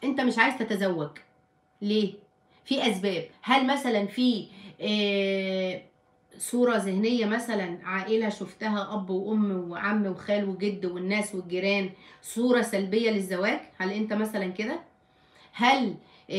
انت مش عايز تتزوج ليه في اسباب هل مثلا في آه، صورة ذهنية مثلا عائلة شفتها أب وأم وعم وخال وجد والناس والجيران صورة سلبية للزواج هل أنت مثلا كده هل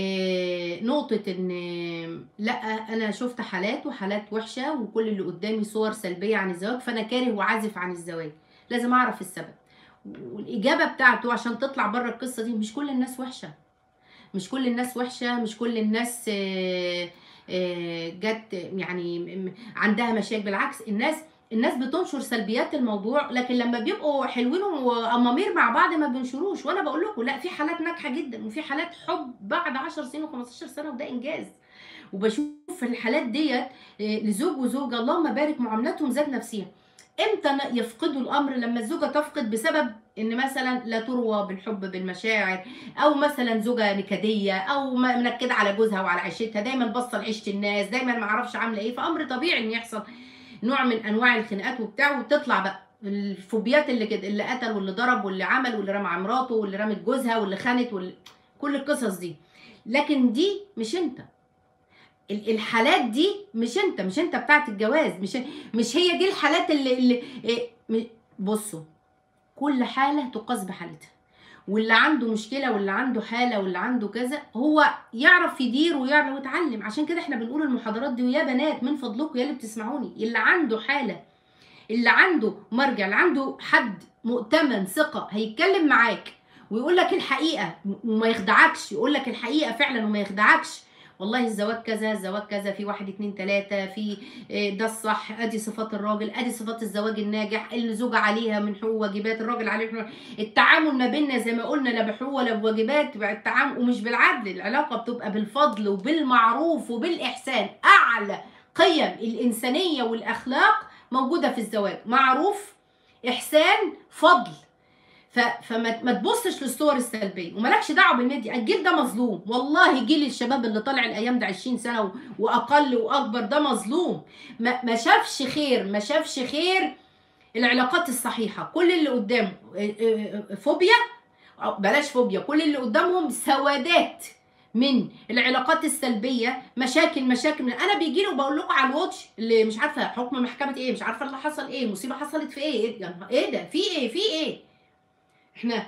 آه، نقطة إن لا أنا شفت حالات وحالات وحشة وكل اللي قدامي صور سلبية عن الزواج فأنا كاره وعازف عن الزواج لازم أعرف السبب والإجابة بتاعته عشان تطلع بره القصة دي مش كل الناس وحشة مش كل الناس وحشة مش كل الناس آه، آه، جت يعني م- م- عندها مشاكل بالعكس الناس الناس بتنشر سلبيات الموضوع لكن لما بيبقوا حلوين وامامير مع بعض ما بينشروش وانا بقول لكم لا في حالات ناجحه جدا وفي حالات حب بعد 10 سنين و15 سنه وده انجاز وبشوف في الحالات ديت آه، لزوج وزوجه اللهم بارك معاملاتهم ذات نفسها امتى ن- يفقدوا الامر لما الزوجه تفقد بسبب ان مثلا لا تروى بالحب بالمشاعر او مثلا زوجه نكديه او م- منكده على جوزها وعلى عيشتها دايما باصه لعيشه الناس دايما ما اعرفش عامله ايه فامر طبيعي ان يحصل نوع من انواع الخناقات وبتاع وتطلع بقى الفوبيات اللي كده اللي قتل واللي ضرب واللي عمل واللي رمى على مراته واللي رمت جوزها واللي خانت واللي كل القصص دي لكن دي مش انت ال- الحالات دي مش انت مش انت بتاعت الجواز مش مش هي دي الحالات اللي, اللي إيه، م- بصوا كل حاله تقاس بحالتها واللي عنده مشكله واللي عنده حاله واللي عنده كذا هو يعرف يدير ويعرف يتعلم عشان كده احنا بنقول المحاضرات دي ويا بنات من فضلكم يا اللي بتسمعوني اللي عنده حاله اللي عنده مرجع اللي عنده حد مؤتمن ثقه هيتكلم معاك ويقول لك الحقيقه وما يخدعكش يقول لك الحقيقه فعلا وما يخدعكش والله الزواج كذا الزواج كذا في واحد اتنين تلاتة في إيه، ده الصح ادي صفات الراجل ادي صفات الزواج الناجح اللي الزوجة عليها من حقوق واجبات الراجل عليه من حقوق- التعامل ما بيننا زي ما قلنا لا بحقوق ولا بواجبات بقى التعامل ومش بالعدل العلاقة بتبقى بالفضل وبالمعروف وبالإحسان أعلى قيم الإنسانية والأخلاق موجودة في الزواج معروف إحسان فضل ف... فما ما تبصش للصور السلبيه ومالكش دعوه بالميديا الجيل ده مظلوم والله جيل الشباب اللي طالع الايام ده 20 سنه و... واقل واكبر ده مظلوم ما... ما شافش خير ما شافش خير العلاقات الصحيحه كل اللي قدامه آه، آه، آه، فوبيا أو بلاش فوبيا كل اللي قدامهم سوادات من العلاقات السلبيه مشاكل مشاكل انا بيجي لي وبقول لكم على الواتش اللي مش عارفه حكم محكمه ايه مش عارفه اللي حصل ايه مصيبه حصلت في ايه ايه, يا نهار- إيه ده في ايه في ايه احنا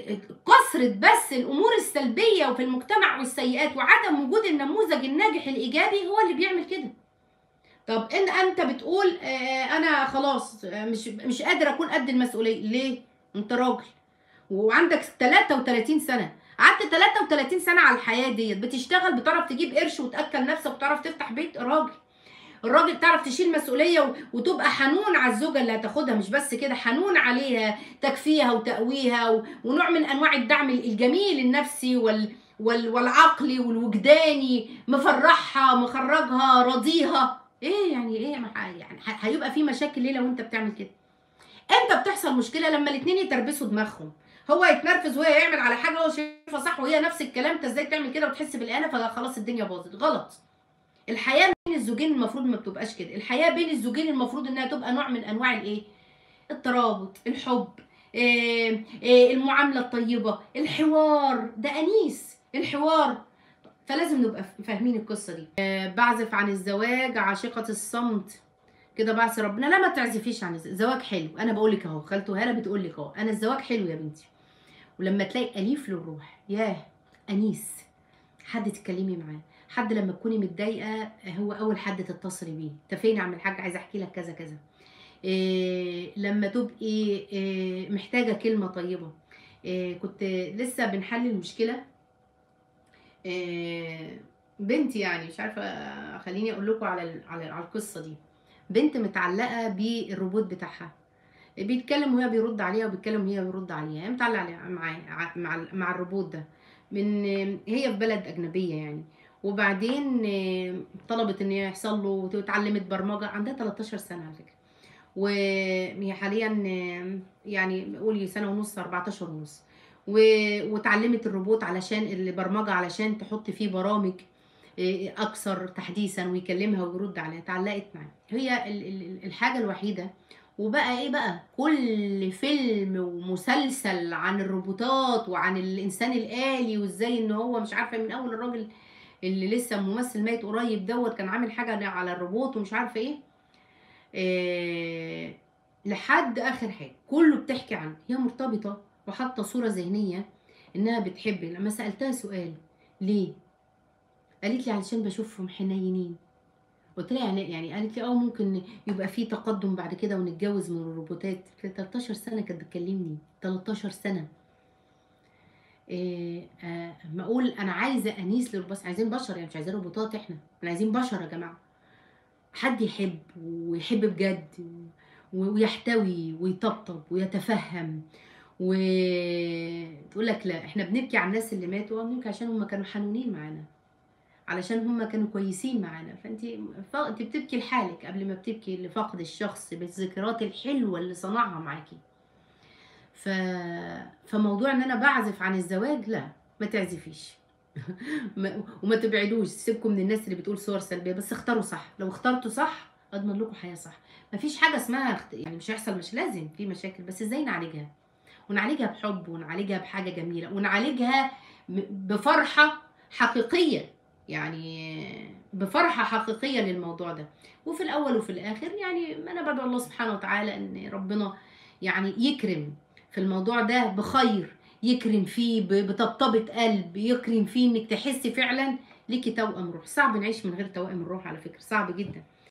كثرة بس الامور السلبيه وفي المجتمع والسيئات وعدم وجود النموذج الناجح الايجابي هو اللي بيعمل كده طب ان انت بتقول آه، انا خلاص آه، مش مش قادر اكون قد المسؤوليه ليه انت راجل وعندك 33 سنه قعدت 33 سنه على الحياه ديت بتشتغل بتعرف تجيب قرش وتاكل نفسك وتعرف تفتح بيت راجل الراجل تعرف تشيل مسؤوليه و- وتبقى حنون على الزوجه اللي هتاخدها مش بس كده حنون عليها تكفيها وتقويها و- ونوع من انواع الدعم الجميل النفسي وال وال والعقلي والوجداني مفرحها مخرجها راضيها ايه يعني ايه ما ح- يعني ح- هيبقى في مشاكل ليه لو انت بتعمل كده امتى بتحصل مشكله لما الاثنين يتربسوا دماغهم هو يتنرفز وهي يعمل على حاجه هو شايفها صح وهي نفس الكلام انت ازاي تعمل كده وتحس بالاهانه فخلاص الدنيا باظت غلط الحياه بين الزوجين المفروض ما بتبقاش كده الحياه بين الزوجين المفروض انها تبقى نوع من انواع الايه الترابط الحب إيه إيه المعامله الطيبه الحوار ده انيس الحوار فلازم نبقى فاهمين القصه دي آه، بعزف عن الزواج عاشقه الصمت كده بعصي ربنا لا ما تعزفيش عن الزواج الزواج حلو انا بقول لك اهو خالته هاله بتقول لك اهو انا الزواج حلو يا بنتي ولما تلاقي اليف للروح ياه انيس حد تتكلمي معاه حد لما تكوني متضايقه هو اول حد تتصلي بيه انت فين يا عم الحاج عايزه احكي لك كذا كذا إيه لما تبقي إيه محتاجه كلمه طيبه إيه كنت لسه بنحل المشكله إيه بنتي يعني مش عارفه خليني اقول لكم على ال- على على القصه دي بنت متعلقه بالروبوت بتاعها بيتكلم وهي بيرد عليها وبيتكلم وهي بيرد عليها هي متعلقه عليها- معاه ع- مع ال- مع الروبوت ده من هي في بلد اجنبيه يعني وبعدين آه، طلبت ان هي يحصل له وتعلمت برمجه عندها 13 سنه على فكره وهي حاليا آه، يعني قولي سنه ونص 14 ونص و- واتعلمت الروبوت علشان البرمجه علشان تحط فيه برامج آه، اكثر تحديثا ويكلمها ويرد عليها اتعلقت معاه هي ال- ال- الحاجه الوحيده وبقى ايه بقى كل فيلم ومسلسل عن الروبوتات وعن الانسان الآلي وازاي ان هو مش عارفه من اول الراجل اللي لسه ممثل ميت قريب دوت كان عامل حاجه على الروبوت ومش عارفه ايه, إيه لحد اخر حاجه كله بتحكي عنه هي مرتبطه وحاطه صوره ذهنيه انها بتحب لما سالتها سؤال ليه قالت لي علشان بشوفهم حنينين قلت لها يعني يعني قالت لي اه ممكن يبقى في تقدم بعد كده ونتجوز من الروبوتات قلت لها 13 سنه كانت بتكلمني 13 سنه إيه آه ما اقول انا عايزه انيس للبس عايزين بشر يعني مش عايزين روبوتات احنا احنا عايزين بشر يا جماعه حد يحب ويحب بجد ويحتوي ويطبطب ويتفهم وتقول لك لا احنا بنبكي على الناس اللي ماتوا بنبكي عشان هم كانوا حنونين معانا علشان هم كانوا كويسين معانا فانت انت بتبكي لحالك قبل ما بتبكي لفقد الشخص بالذكريات الحلوه اللي صنعها معاكي ف... فموضوع ان انا بعزف عن الزواج لا ما تعزفيش وما تبعدوش سيبكم من الناس اللي بتقول صور سلبيه بس اختاروا صح لو اخترتوا صح اضمن لكم حياه صح مفيش حاجه اسمها يعني مش هيحصل مش لازم في مشاكل بس ازاي نعالجها ونعالجها بحب ونعالجها بحاجه جميله ونعالجها بفرحه حقيقيه يعني بفرحه حقيقيه للموضوع ده وفي الاول وفي الاخر يعني انا بدعو الله سبحانه وتعالى ان ربنا يعني يكرم في الموضوع ده بخير يكرم فيه بطبطبة قلب يكرم فيه انك تحسي فعلا ليكي توأم روح صعب نعيش من غير توأم الروح على فكرة صعب جدا